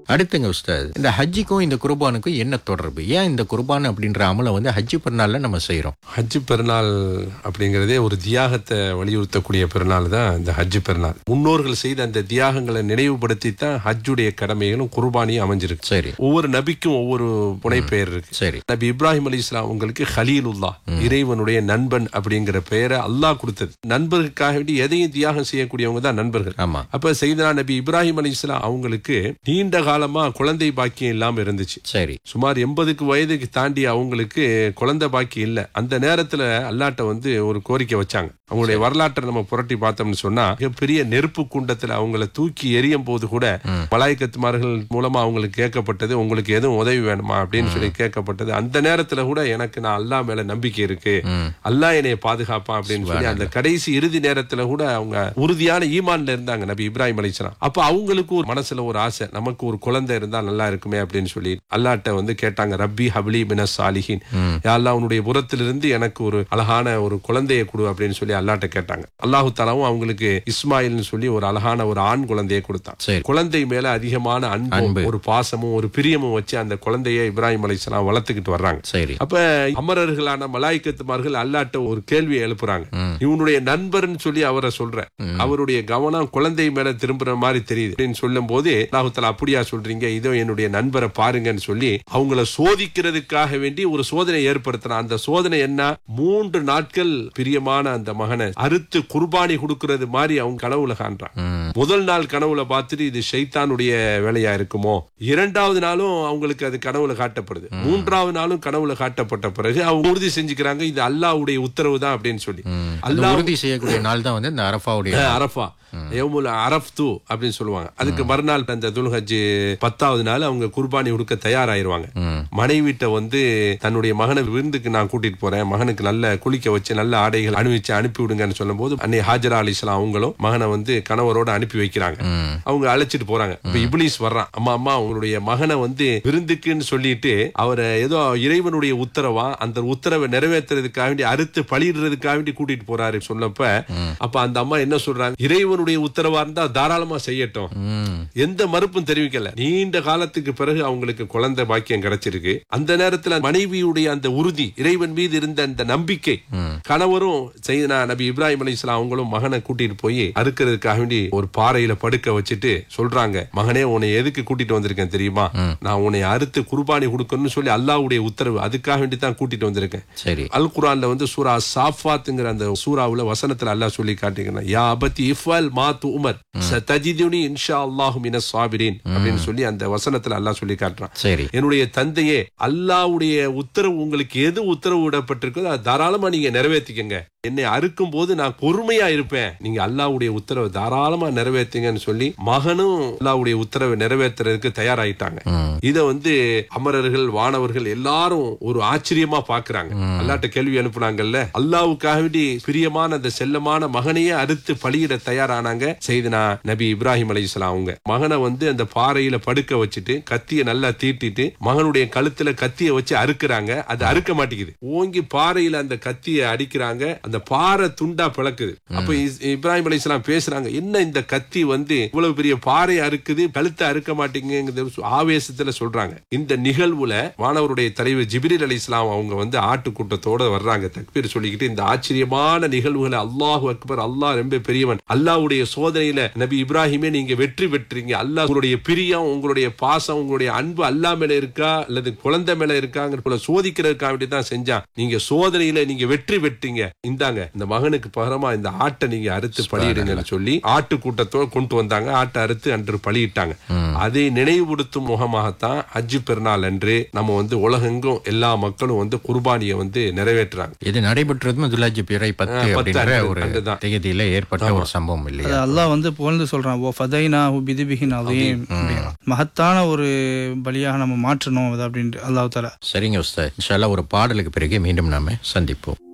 அடுத்துங்க உஸ்தாத் இந்த ஹஜ்ஜிக்கும் இந்த குர்பானுக்கும் என்ன தொடர்பு ஏன் இந்த குர்பான் அப்படின்ற அமலை வந்து ஹஜ்ஜி பெருநாள்ல நம்ம செய்றோம் ஹஜ்ஜு பெருநாள் அப்படிங்கிறதே ஒரு தியாகத்தை வலியுறுத்தக்கூடிய பெருநாள் தான் இந்த ஹஜ்ஜு பெருநாள் முன்னோர்கள் செய்த அந்த தியாகங்களை நினைவுபடுத்தி தான் ஹஜ்ஜுடைய கடமைகளும் குர்பானியும் அமைஞ்சிருக்கு சரி ஒவ்வொரு நபிக்கும் ஒவ்வொரு புனைப்பெயர் இருக்கு சரி நபி இப்ராஹிம் அலி இஸ்லாம் உங்களுக்கு ஹலீலுல்லா இறைவனுடைய நண்பன் அப்படிங்கிற பெயரை அல்லாஹ் கொடுத்தது நண்பர்களுக்காக வேண்டி எதையும் தியாகம் செய்யக்கூடியவங்க தான் நண்பர்கள் ஆமா அப்ப செய்தனா நபி இப்ராஹிம் அலி இஸ்லாம் அவங்களுக்கு நீண்ட காலமா குழந்தை பாக்கியம் இல்லாம இருந்துச்சு சரி சுமார் எண்பதுக்கு வயதுக்கு தாண்டி அவங்களுக்கு குழந்தை பாக்கி இல்ல அந்த நேரத்துல அல்லாட்ட வந்து ஒரு கோரிக்கை வச்சாங்க அவங்களுடைய வரலாற்றை நம்ம புரட்டி பார்த்தோம்னு சொன்னா மிகப்பெரிய நெருப்பு குண்டத்துல அவங்கள தூக்கி எரியும் போது கூட மலாய்க்கத்துமார்கள் மூலமா அவங்களுக்கு கேட்கப்பட்டது உங்களுக்கு எதுவும் உதவி வேணுமா அப்படின்னு சொல்லி கேட்கப்பட்டது அந்த நேரத்துல கூட எனக்கு நான் அல்லா மேல நம்பிக்கை இருக்கு ம். அல்லாஹ் என்னைய பாதுகாப்பான் அப்படின்னு சொல்லி அந்த கடைசி இறுதி நேரத்துல கூட அவங்க உறுதியான ஈமான்ல இருந்தாங்க நபி இப்ராஹிம் அலிஸ்லாம் அப்ப அவங்களுக்கு ஒரு மனசுல ஒரு ஆசை நமக்கு ஒரு குழந்தை இருந்தா நல்லா இருக்குமே அப்படின்னு சொல்லி அல்லாட்ட வந்து கேட்டாங்க ரப்பி ஹப்லி மின சாலிஹின் அல்லாஹ் உன்னுடைய புறத்திலிருந்து எனக்கு ஒரு அழகான ஒரு குழந்தையை கொடு அப்படின்னு சொல்லி அல்லாட்ட கேட்டாங்க அல்லாஹு தாலாவும் அவங்களுக்கு இஸ்மாயில்னு சொல்லி ஒரு அழகான ஒரு ஆண் குழந்தையை கொடுத்தான் சரி. குழந்தை மேல அதிகமான அன்பும் ஒரு பாசமும் ஒரு பிரியமும் வச்சு அந்த குழந்தையை இப்ராஹிம் அலிஸ்லாம் வளர்த்துக்கிட்டு வர்றாங்க சரி அப்ப அமரர்களான மலாய்க்கத்துமார்கள் அல்லாட்ட ஒரு கேள்வியை எழுப்புறாங்க இவனுடைய நண்பர்னு சொல்லி அவரை சொல்ற அவருடைய கவனம் குழந்தை மேல திரும்புற மாதிரி தெரியுது அப்படின்னு சொல்லும் போது அல்லாஹுத்தலா அப்படியா சொல்றீங்க இதோ என்னுடைய நண்பரை பாருங்கன்னு சொல்லி அவங்கள சோதிக்கிறதுக்காக வேண்டி ஒரு சோதனை ஏற்படுத்துறான் அந்த சோதனை என்ன மூன்று நாட்கள் பிரியமான அந்த மகனை அறுத்து குர்பானி கொடுக்கிறது மாதிரி அவங்க கனவுல காண்றான் ம். முதல் நாள் கனவுல பார்த்துட்டு இது ஷைத்தானுடைய வேலையா இருக்குமோ இரண்டாவது நாளும் அவங்களுக்கு அது கனவுல காட்டப்படுது மூன்றாவது நாளும் கனவுல காட்டப்பட்ட பிறகு அவங்க உறுதி செஞ்சுக்கிறாங்க இது அல்லாஹ்வுடைய உத்தரவு தான் அப்படின்னு சொல்லி ம். அது அல்லாஹ் உறுதி செய்யக்கூடிய நாள் தான் வந்து இந்த அரஃபாவுடைய அரஃபா யௌமுல் அரஃப்து அப்படின்னு சொல்லுவாங்க அதுக்கு மறுநாள் அந்த துல்ஹஜ் பத்தாவது நாள் அவங்க குர்பானி கொடுக்க தயாராயிருவாங்க ம். மனைவிட்ட வந்து தன்னுடைய மகனை விருந்துக்கு நான் கூட்டிட்டு போறேன் மகனுக்கு நல்ல குளிக்க வச்சு நல்ல ஆடைகள் அணிவிச்சு அனுப்பி விடுங்கன்னு சொல்லும் போது அன்னை ஹாஜரா அலிஸ்லாம் அவங்களும் மகனை வந்து கணவரோட அனுப்பி வைக்கிறாங்க ம். அவங்க அழைச்சிட்டு போறாங்க இப்ப இப்ளீஸ் வர்றான் அம்மா அம்மா உங்களுடைய மகனை வந்து விருந்துக்குன்னு சொல்லிட்டு அவரை ஏதோ இறைவனுடைய உத்தரவா அந்த உத்தரவை நிறைவேற்றுறதுக்காக வேண்டி அறுத்து பலியிடுறதுக்காக வேண்டி கூட்டிட்டு போறாரு சொல்லப்ப அப்ப அந்த அம்மா என்ன சொல்றாங்க இறைவனுடைய உத்தரவா இருந்தா தாராளமா செய்யட்டும் ம். எந்த மறுப்பும் தெரிவிக்கல நீண்ட காலத்துக்கு பிறகு அவங்களுக்கு குழந்தை பாக்கியம் கிடைச்சிருக்கு அந்த நேரத்துல மனைவியுடைய அந்த உறுதி இறைவன் மீது இருந்த அந்த நம்பிக்கை கணவரும் செய்தனா நபி இப்ராஹிம் அலி அவங்களும் மகனை கூட்டிட்டு போய் அறுக்கிறதுக்காக வேண்டி ஒரு பாறையில படுக்க வச்சுட்டு சொல்றாங்க மகனே உன்னை எதுக்கு கூட்டிட்டு வந்திருக்கேன் தெரியுமா நான் உன்னை அறுத்து குர்பானி கொடுக்கணும்னு சொல்லி அல்லாஹ்வுடைய உத்தரவு அதுக்காக வேண்டி தான் கூட்டிட்டு வந்திருக்கேன் சரி அல் குரான்ல வந்து சூரா சாஃபாத்துங்கிற அந்த சூராவுல வசனத்துல அல்லாஹ் சொல்லி காட்டுகிறான் யா அபத்தி இஃபல் மா உமர் சதஜிதுனி இன்ஷா அல்லாஹு மின சாபிரின் அப்படின்னு சொல்லி அந்த வசனத்துல அல்லாஹ் சொல்லி காட்டுறான் சரி என்னுடைய தந்தையே அல்லாஹ்வுடைய உத்தரவு உங்களுக்கு எது உத்தரவு விடப்பட்டிருக்கோ அதை தாராளமா நீங்க நிறைவேற்றிக்கங்க என்னை அறுக்கும் போது நான் பொறுமையா இருப்பேன் நீங்க அல்லாஹ்வுடைய உத்தரவை தாராளமா நிறைவேற்றுங்கன்னு சொல்லி மகனும் அல்லாஹ்வுடைய உத்தரவை நிறைவேற்றுறதுக்கு தயாராயிட்டாங்க ம். இத வந்து அமரர்கள் வானவர்கள் எல்லாரும் ஒரு ஆச்சரியமா பாக்குறாங்க அல்லாட்ட கேள்வி அனுப்புனாங்கல்ல அல்லாவுக்காக வேண்டி பிரியமான அந்த செல்லமான மகனையே அறுத்து பலியிட தயாரானாங்க செய்தனா நபி இப்ராஹிம் அலைஹிஸ்ஸலாம் அவங்க மகனை வந்து அந்த பாறையில படுக்க வச்சுட்டு கத்திய நல்லா தீட்டிட்டு மகனுடைய கழுத்துல கத்திய வச்சு அறுக்குறாங்க அது அறுக்க மாட்டேங்குது ஓங்கி பாறையில அந்த கத்திய அடிக்கிறாங்க அந்த பாறை துண்டா பிளக்குது அப்ப இஸ்- இப்ராஹிம் அலைஹிஸ்ஸலாம் பேசுறாங்க என்ன இந்த கத்தி வந்து இவ்வளவு பெரிய பாறை அறுக்குது கழுத்தை அறுக்க மாட்டேங்குது ஆவேசத்துல சொல்றாங்க இந்த நிகழ்வுல மாணவருடைய தலைவர் ஜிப்ரீல் அலி இஸ்லாம் அவங்க வந்து ஆட்டு கூட்டத்தோட வர்றாங்க தக்பீர் சொல்லிக்கிட்டு இந்த ஆச்சரியமான நிகழ்வுகளை அல்லாஹ் அக்பர் அல்லாஹ் ரொம்ப பெரியவன் அல்லாஹ்வுடைய சோதனையில நபி இப்ராஹிமே நீங்க வெற்றி பெற்றீங்க அல்லாஹ் உங்களுடைய பிரியம் உங்களுடைய பாசம் உங்களுடைய அன்பு அல்லா மேல இருக்கா அல்லது குழந்தை மேல இருக்காங்கிற போல சோதிக்கிறதுக்காக வேண்டி தான் செஞ்சான் நீங்க சோதனையில நீங்க வெற்றி பெற்றீங்க இந்தாங்க இந்த மகனுக்கு பகரமா இந்த ஆட்டை நீங்க அறுத்து பலியிடுங்கன்னு சொல்லி ஆட்டு கூட்டத்தோட கொண்டு வந்தாங்க ஆட்டை அறுத்து அன்று பலியிட்டாங்க அதை நினைவுபடுத்தும் முகமாகத்தான் ஹஜ்ஜு பெருநாள் அன்று நம்ம வந்து உலகெங்கும் எல்லா மக்களும் வந்து குர்பானியை வந்து நிறைவேற்றுறாங்க இது நடைபெற்றதும் துலாஜி பிறை பத்து பத்து அப்படின்ற அன்று- ஒரு அன்றுதான். தேதியில ஏற்பட்ட ஒரு சம்பவம் இல்லையா அது அல்லாஹ் வந்து புகழ்ந்து சொல்றான் ஓ ஃபதைனா பிதிபிஹின் அதையும் மகத்தான ஒரு பலியாக நம்ம மாற்றணும் அது அப்படின்ட்டு அல்லாஹ் தாலா சரிங்க உஸ்தாத் இன்ஷால்லா ஒரு பாடலுக்கு பிறகு மீண்டும் நாம சந்திப்போம்